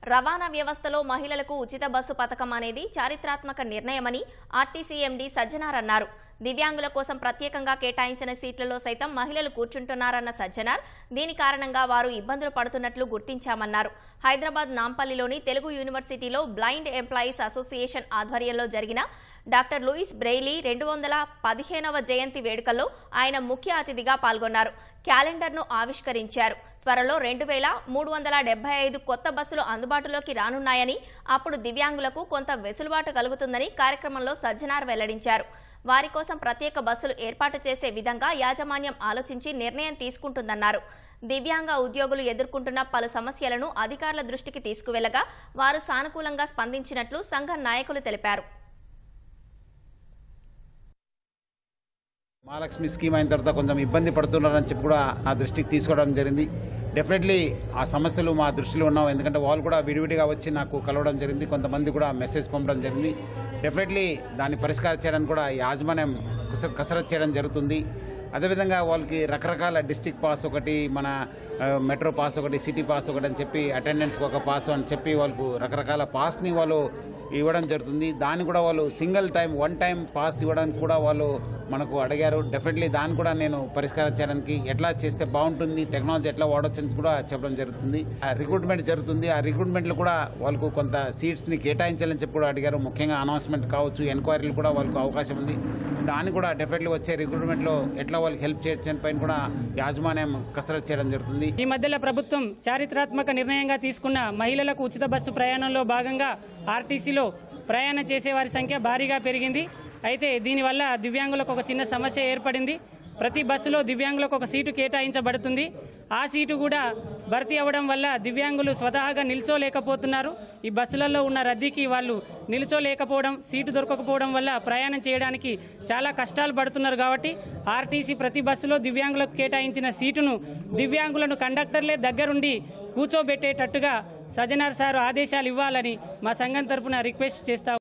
రవాణా వ్యవస్థలో మహిళలకు ఉచిత బస్సు పథకం అనేది చారిత్రాత్మక నిర్ణయమని ఆర్టీసీ ఎండీ సజ్జనార్ అన్నారు దివ్యాంగుల కోసం ప్రత్యేకంగా కేటాయించిన సీట్లలో సైతం మహిళలు కూర్చుంటున్నారన్న సజ్జనార్ దీని కారణంగా వారు ఇబ్బందులు పడుతున్నట్లు గుర్తించామన్నారు హైదరాబాద్ నాంపల్లిలోని తెలుగు యూనివర్సిటీలో బ్లైండ్ ఎంప్లాయీస్ అసోసియేషన్ ఆధ్వర్యంలో జరిగిన డాక్టర్ లూయిస్ బ్రెయిలీ రెండు వందల పదిహేనవ జయంతి వేడుకల్లో ఆయన ముఖ్య అతిథిగా పాల్గొన్నారు క్యాలెండర్ను ఆవిష్కరించారు త్వరలో రెండు వేల మూడు వందల డెబ్బై ఐదు కొత్త బస్సులు అందుబాటులోకి రానున్నాయని అప్పుడు దివ్యాంగులకు కొంత వెసులుబాటు కలుగుతుందని కార్యక్రమంలో సజ్జనార్ వెల్లడించారు వారి కోసం ప్రత్యేక బస్సులు ఏర్పాటు చేసే విధంగా యాజమాన్యం ఆలోచించి నిర్ణయం తీసుకుంటుందన్నారు దివ్యాంగ ఉద్యోగులు ఎదుర్కొంటున్న పలు సమస్యలను అధికారుల దృష్టికి తీసుకువెళ్లగా వారు సానుకూలంగా స్పందించినట్లు సంఘం నాయకులు తెలిపారు మహాలక్ష్మి స్కీమ్ అయిన తర్వాత కొంచెం ఇబ్బంది పడుతున్నారని చెప్పి కూడా నా దృష్టికి తీసుకోవడం జరిగింది డెఫినెట్లీ ఆ సమస్యలు మా దృష్టిలో ఉన్నాం ఎందుకంటే వాళ్ళు కూడా విడివిడిగా వచ్చి నాకు కలవడం జరిగింది కొంతమంది కూడా మెసేజ్ పంపడం జరిగింది డెఫినెట్లీ దాన్ని పరిష్కారం చేయడానికి కూడా యాజమాన్యం కస కసరత్ చేయడం జరుగుతుంది అదేవిధంగా వాళ్ళకి రకరకాల డిస్టిక్ పాస్ ఒకటి మన ఆ, మెట్రో పాస్ ఒకటి సిటీ పాస్ ఒకటి అని చెప్పి అటెండెన్స్కి ఒక పాస్ అని చెప్పి వాళ్ళకు రకరకాల పాస్ని వాళ్ళు ఇవ్వడం జరుగుతుంది దాన్ని కూడా వాళ్ళు single time one time pass ఇవ్వడానికి కూడా వాళ్ళు మనకు అడిగారు డెఫినెట్లీ దాన్ని కూడా నేను పరిష్కారం చేయడానికి ఎట్లా చేస్తే బాగుంటుంది టెక్నాలజీ ఎట్లా వాడొచ్చు అని కూడా చెప్పడం జరుగుతుంది ఆ రిక్రూట్మెంట్ జరుగుతుంది ఆ రిక్రూట్మెంట్లో కూడా వాళ్ళకు కొంత సీట్స్ని కేటాయించాలని చెప్పి కూడా అడిగారు ముఖ్యంగా అనౌన్స్మెంట్ కావచ్చు ఎంక్వైరీలు కూడా వాళ్ళకు అవకాశం ఉంది దాన్ని కూడా డెఫినెట్లీ వచ్చే రిక్రూట్మెంట్లో ఎట్లా వాళ్ళకి హెల్ప్ చేయడం పైన కూడా యాజమాన్యం కసరత్ చేయడం జరుగుతుంది ఈ మధ్యలో ప్రభుత్వం చారిత్రాత్మక నిర్ణయంగా తీసుకున్న మహిళలకు ఉచిత బస్సు ప్రయాణంలో భాగంగా ఆర్టీసీలో ప్రయాణం చేసే వారి సంఖ్య భారీగా పెరిగింది అయితే దీనివల్ల దివ్యాంగులకు ఒక చిన్న సమస్య ఏర్పడింది ప్రతి బస్సులో దివ్యాంగులకు ఒక సీటు కేటాయించబడుతుంది ఆ సీటు కూడా భర్తీ అవ్వడం వల్ల దివ్యాంగులు స్వతహాగా నిల్చోలేకపోతున్నారు ఈ బస్సులలో ఉన్న రద్దీకి వాళ్ళు నిల్చోలేకపోవడం సీటు దొరకకపోవడం వల్ల ప్రయాణం చేయడానికి చాలా కష్టాలు పడుతున్నారు కాబట్టి ఆర్టీసీ ప్రతి బస్సులో దివ్యాంగులకు కేటాయించిన సీటును దివ్యాంగులను కండక్టర్లే దగ్గరుండి కూర్చోబెట్టేటట్టుగా సజ్జనార్ సారు ఆదేశాలు ఇవ్వాలని మా సంఘం తరపున రిక్వెస్ట్ చేస్తా